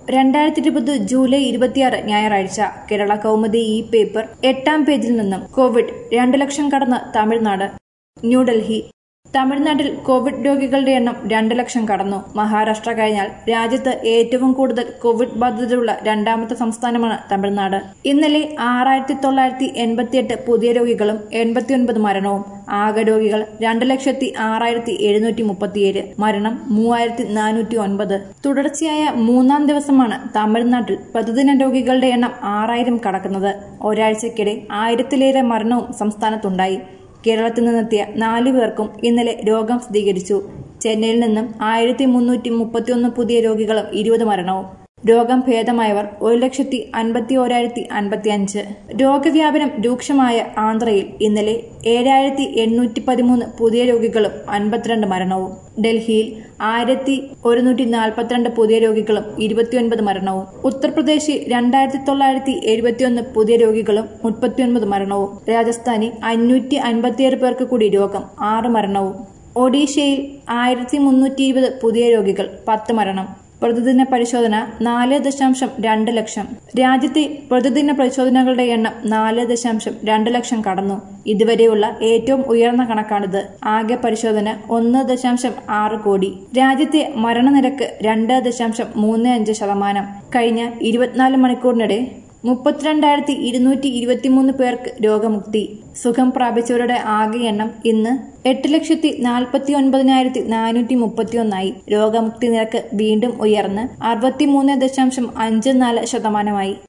രണ്ടായിരത്തി ഇരുപത് ജൂലൈ ഇരുപത്തിയാറ് ഞായറാഴ്ച കേരള കൗമുദി ഈ പേപ്പർ എട്ടാം പേജിൽ നിന്നും കോവിഡ് രണ്ടു ലക്ഷം കടന്ന് തമിഴ്നാട് ന്യൂഡൽഹി തമിഴ്നാട്ടിൽ കോവിഡ് രോഗികളുടെ എണ്ണം രണ്ട് ലക്ഷം കടന്നു മഹാരാഷ്ട്ര കഴിഞ്ഞാൽ രാജ്യത്ത് ഏറ്റവും കൂടുതൽ കോവിഡ് ബാധിതരുള്ള രണ്ടാമത്തെ സംസ്ഥാനമാണ് തമിഴ്നാട് ഇന്നലെ ആറായിരത്തി തൊള്ളായിരത്തി എൺപത്തിയെട്ട് പുതിയ രോഗികളും എൺപത്തിയൊൻപത് മരണവും ആകെ രോഗികൾ രണ്ട് ലക്ഷത്തി ആറായിരത്തി എഴുന്നൂറ്റി മുപ്പത്തിയേഴ് മരണം മൂവായിരത്തി നാനൂറ്റി ഒൻപത് തുടർച്ചയായ മൂന്നാം ദിവസമാണ് തമിഴ്നാട്ടിൽ പ്രതിദിന രോഗികളുടെ എണ്ണം ആറായിരം കടക്കുന്നത് ഒരാഴ്ചക്കിടെ ആയിരത്തിലേറെ മരണവും സംസ്ഥാനത്തുണ്ടായി കേരളത്തിൽ നിന്നെത്തിയ നാലു പേർക്കും ഇന്നലെ രോഗം സ്ഥിരീകരിച്ചു ചെന്നൈയിൽ നിന്നും ആയിരത്തി മുന്നൂറ്റി മുപ്പത്തിയൊന്ന് പുതിയ രോഗികളും ഇരുപത് മരണവും രോഗം ഭേദമായവർ ഒരു ലക്ഷത്തി അൻപത്തി ഓരായിരത്തി അൻപത്തി അഞ്ച് രോഗവ്യാപനം രൂക്ഷമായ ആന്ധ്രയിൽ ഇന്നലെ ഏഴായിരത്തി എണ്ണൂറ്റി പതിമൂന്ന് പുതിയ രോഗികളും അൻപത്തിരണ്ട് മരണവും ഡൽഹിയിൽ ആയിരത്തി ഒരുന്നൂറ്റി നാൽപ്പത്തിരണ്ട് പുതിയ രോഗികളും ഇരുപത്തിയൊൻപത് മരണവും ഉത്തർപ്രദേശിൽ രണ്ടായിരത്തി തൊള്ളായിരത്തി എഴുപത്തിയൊന്ന് പുതിയ രോഗികളും മുപ്പത്തിയൊൻപത് മരണവും രാജസ്ഥാനിൽ അഞ്ഞൂറ്റി അൻപത്തിയേഴ് പേർക്ക് കൂടി രോഗം ആറ് മരണവും ഒഡീഷയിൽ ആയിരത്തി മുന്നൂറ്റി ഇരുപത് പുതിയ രോഗികൾ പത്ത് മരണം പ്രതിദിന പരിശോധന നാല് ദശാംശം രണ്ട് ലക്ഷം രാജ്യത്തെ പ്രതിദിന പരിശോധനകളുടെ എണ്ണം നാല് ദശാംശം രണ്ട് ലക്ഷം കടന്നു ഇതുവരെയുള്ള ഏറ്റവും ഉയർന്ന കണക്കാണിത് ആകെ പരിശോധന ഒന്ന് ദശാംശം ആറ് കോടി രാജ്യത്തെ മരണനിരക്ക് രണ്ട് ദശാംശം മൂന്ന് അഞ്ച് ശതമാനം കഴിഞ്ഞ ഇരുപത്തിനാല് മണിക്കൂറിനിടെ മുപ്പത്തിരണ്ടായിരത്തി ഇരുന്നൂറ്റി ഇരുപത്തിമൂന്ന് പേർക്ക് രോഗമുക്തി സുഖം പ്രാപിച്ചവരുടെ ആകെ എണ്ണം ഇന്ന് എട്ട് ലക്ഷത്തി നാൽപ്പത്തി ഒൻപതിനായിരത്തി നാനൂറ്റി മുപ്പത്തിയൊന്നായി രോഗമുക്തി നിരക്ക് വീണ്ടും ഉയർന്ന് അറുപത്തിമൂന്ന് ദശാംശം അഞ്ച് നാല് ശതമാനമായി